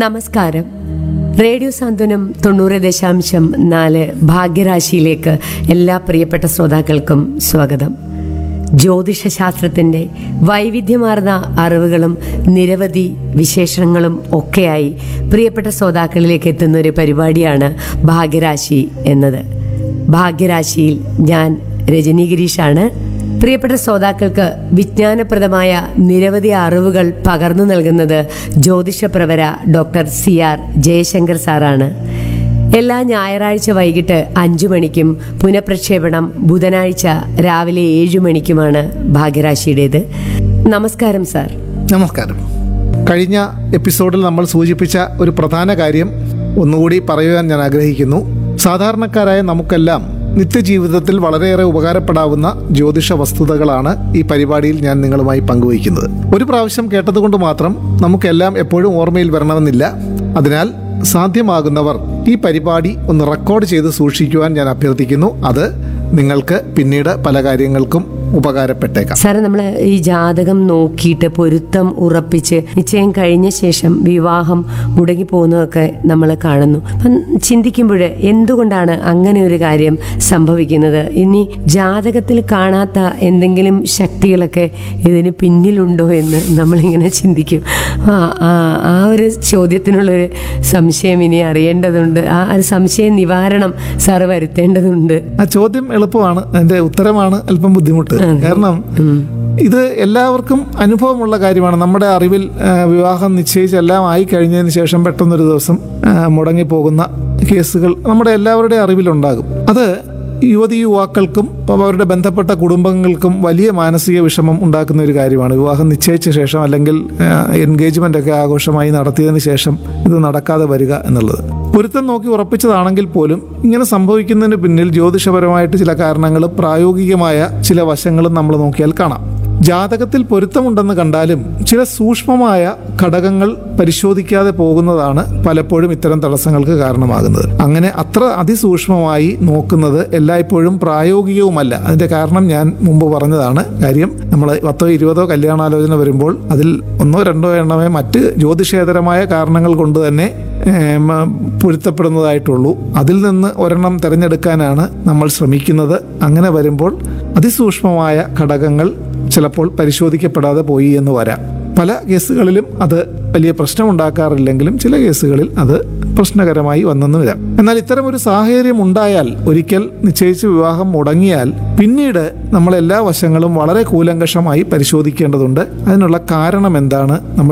നമസ്കാരം റേഡിയോ സാന്ത്വനം തൊണ്ണൂറ് ദശാംശം നാല് ഭാഗ്യരാശിയിലേക്ക് എല്ലാ പ്രിയപ്പെട്ട ശ്രോതാക്കൾക്കും സ്വാഗതം ജ്യോതിഷ ശാസ്ത്രത്തിൻ്റെ വൈവിധ്യമാർന്ന അറിവുകളും നിരവധി വിശേഷണങ്ങളും ഒക്കെയായി പ്രിയപ്പെട്ട ശ്രോതാക്കളിലേക്ക് എത്തുന്ന ഒരു പരിപാടിയാണ് ഭാഗ്യരാശി എന്നത് ഭാഗ്യരാശിയിൽ ഞാൻ രജനി ഗിരീഷാണ് പ്രിയപ്പെട്ട ശ്രോതാക്കൾക്ക് വിജ്ഞാനപ്രദമായ നിരവധി അറിവുകൾ പകർന്നു നൽകുന്നത് ജ്യോതിഷപ്രവര ഡോക്ടർ സി ആർ ജയശങ്കർ സാറാണ് എല്ലാ ഞായറാഴ്ച വൈകിട്ട് അഞ്ചു മണിക്കും പുനഃപ്രക്ഷേപണം ബുധനാഴ്ച രാവിലെ ഏഴു മണിക്കുമാണ് ഭാഗ്യരാശിയുടേത് നമസ്കാരം സാർ നമസ്കാരം കഴിഞ്ഞ എപ്പിസോഡിൽ നമ്മൾ സൂചിപ്പിച്ച ഒരു പ്രധാന കാര്യം ഒന്നുകൂടി പറയുവാൻ ഞാൻ ആഗ്രഹിക്കുന്നു സാധാരണക്കാരായ നമുക്കെല്ലാം നിത്യജീവിതത്തിൽ വളരെയേറെ ഉപകാരപ്പെടാവുന്ന ജ്യോതിഷ വസ്തുതകളാണ് ഈ പരിപാടിയിൽ ഞാൻ നിങ്ങളുമായി പങ്കുവയ്ക്കുന്നത് ഒരു പ്രാവശ്യം കേട്ടതുകൊണ്ട് മാത്രം നമുക്കെല്ലാം എപ്പോഴും ഓർമ്മയിൽ വരണമെന്നില്ല അതിനാൽ സാധ്യമാകുന്നവർ ഈ പരിപാടി ഒന്ന് റെക്കോർഡ് ചെയ്ത് സൂക്ഷിക്കുവാൻ ഞാൻ അഭ്യർത്ഥിക്കുന്നു അത് നിങ്ങൾക്ക് പിന്നീട് പല കാര്യങ്ങൾക്കും ഉപകാരപ്പെട്ടേക്കാം സാറ് നമ്മൾ ഈ ജാതകം നോക്കിയിട്ട് പൊരുത്തം ഉറപ്പിച്ച് നിശ്ചയം കഴിഞ്ഞ ശേഷം വിവാഹം മുടങ്ങി പോകുന്നതൊക്കെ നമ്മൾ കാണുന്നു അപ്പം ചിന്തിക്കുമ്പോൾ എന്തുകൊണ്ടാണ് അങ്ങനെ ഒരു കാര്യം സംഭവിക്കുന്നത് ഇനി ജാതകത്തിൽ കാണാത്ത എന്തെങ്കിലും ശക്തികളൊക്കെ ഇതിന് പിന്നിലുണ്ടോ എന്ന് നമ്മളിങ്ങനെ ചിന്തിക്കും ആ ആ ആ ഒരു ചോദ്യത്തിനുള്ളൊരു സംശയം ഇനി അറിയേണ്ടതുണ്ട് ആ ഒരു സംശയ നിവാരണം സാറ് വരുത്തേണ്ടതുണ്ട് ആ ചോദ്യം എളുപ്പമാണ് അതിന്റെ ഉത്തരമാണ് അല്പം ബുദ്ധിമുട്ട് കാരണം ഇത് എല്ലാവർക്കും അനുഭവമുള്ള കാര്യമാണ് നമ്മുടെ അറിവിൽ ആ, വിവാഹം നിശ്ചയിച്ച് എല്ലാം ആയി കഴിഞ്ഞതിന് ശേഷം പെട്ടെന്നൊരു ദിവസം ആ, മുടങ്ങിപ്പോകുന്ന കേസുകൾ നമ്മുടെ എല്ലാവരുടെയും അറിവിലുണ്ടാകും അത് യുവതി യുവാക്കൾക്കും അപ്പം അവരുടെ ബന്ധപ്പെട്ട കുടുംബങ്ങൾക്കും വലിയ മാനസിക വിഷമം ഉണ്ടാക്കുന്ന ഒരു കാര്യമാണ് വിവാഹം നിശ്ചയിച്ച ശേഷം അല്ലെങ്കിൽ എൻഗേജ്മെന്റ് ഒക്കെ ആഘോഷമായി നടത്തിയതിന് ശേഷം ഇത് നടക്കാതെ വരിക എന്നുള്ളത് പൊരുത്തം നോക്കി ഉറപ്പിച്ചതാണെങ്കിൽ പോലും ഇങ്ങനെ സംഭവിക്കുന്നതിന് പിന്നിൽ ജ്യോതിഷപരമായിട്ട് ചില കാരണങ്ങളും പ്രായോഗികമായ ചില വശങ്ങളും നമ്മൾ നോക്കിയാൽ കാണാം ജാതകത്തിൽ പൊരുത്തമുണ്ടെന്ന് കണ്ടാലും ചില സൂക്ഷ്മമായ ഘടകങ്ങൾ പരിശോധിക്കാതെ പോകുന്നതാണ് പലപ്പോഴും ഇത്തരം തടസ്സങ്ങൾക്ക് കാരണമാകുന്നത് അങ്ങനെ അത്ര അതിസൂക്ഷ്മമായി നോക്കുന്നത് എല്ലായ്പ്പോഴും പ്രായോഗികവുമല്ല അതിന്റെ കാരണം ഞാൻ മുമ്പ് പറഞ്ഞതാണ് കാര്യം നമ്മൾ പത്തോ ഇരുപതോ കല്യാണാലോചന വരുമ്പോൾ അതിൽ ഒന്നോ രണ്ടോ എണ്ണമേ മറ്റ് ജ്യോതിഷേതരമായ കാരണങ്ങൾ കൊണ്ട് തന്നെ ഏം, പൊരുത്തപ്പെടുന്നതായിട്ടുള്ളൂ അതിൽ നിന്ന് ഒരെണ്ണം തിരഞ്ഞെടുക്കാനാണ് നമ്മൾ ശ്രമിക്കുന്നത് അങ്ങനെ വരുമ്പോൾ അതിസൂക്ഷ്മമായ ഘടകങ്ങൾ ചിലപ്പോൾ പരിശോധിക്കപ്പെടാതെ പോയി എന്ന് വരാം പല കേസുകളിലും അത് വലിയ പ്രശ്നമുണ്ടാക്കാറില്ലെങ്കിലും ചില കേസുകളിൽ അത് പ്രശ്നകരമായി വന്നെന്ന് വരാം എന്നാൽ ഇത്തരം ഒരു സാഹചര്യം ഉണ്ടായാൽ ഒരിക്കൽ നിശ്ചയിച്ച് വിവാഹം മുടങ്ങിയാൽ പിന്നീട് നമ്മൾ എല്ലാ വശങ്ങളും വളരെ കൂലങ്കഷമായി പരിശോധിക്കേണ്ടതുണ്ട് അതിനുള്ള കാരണം എന്താണ് നമ്മൾ